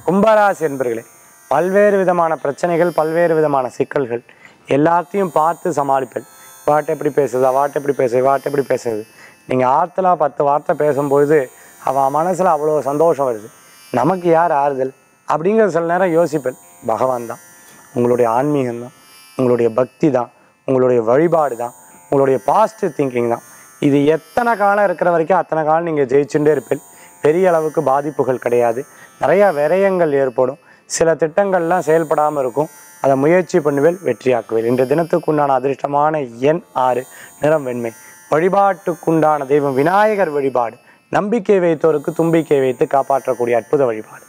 கும்பராசி என்பர்களே பல்வேறு விதமான பிரச்சனைகள் பல்வேறு விதமான சிக்கல்கள் எல்லாத்தையும் பார்த்து சமாளிப்பேன் வாட்ட எப்படி பேசுது அவாட்ட எப்படி பேசுது வாட்ட எப்படி பேசுது நீங்கள் ஆற்றுல பத்து வார்த்தை பேசும்பொழுது அவன் மனசில் அவ்வளோ சந்தோஷம் வருது நமக்கு யார் ஆறுதல் அப்படிங்கிற சில நேரம் யோசிப்பேன் பகவான் தான் உங்களுடைய ஆன்மீகம் தான் உங்களுடைய பக்தி தான் உங்களுடைய வழிபாடு தான் உங்களுடைய பாசிட்டிவ் திங்கிங் தான் இது எத்தனை காலம் இருக்கிற வரைக்கும் அத்தனை காலம் நீங்கள் ஜெயிச்சுட்டே இருப்பீங்க பெரிய அளவுக்கு பாதிப்புகள் கிடையாது நிறையா விரயங்கள் ஏற்படும் சில திட்டங்கள்லாம் செயல்படாமல் இருக்கும் அதை முயற்சி பண்ணுவேல் வெற்றியாக்குவேல் இன்றைய தினத்துக்குண்டான அதிர்ஷ்டமான எண் ஆறு நிறம் வெண்மை வழிபாட்டுக்குண்டான தெய்வம் விநாயகர் வழிபாடு நம்பிக்கை வைத்தோருக்கு தும்பிக்கை வைத்து காப்பாற்றக்கூடிய அற்புத வழிபாடு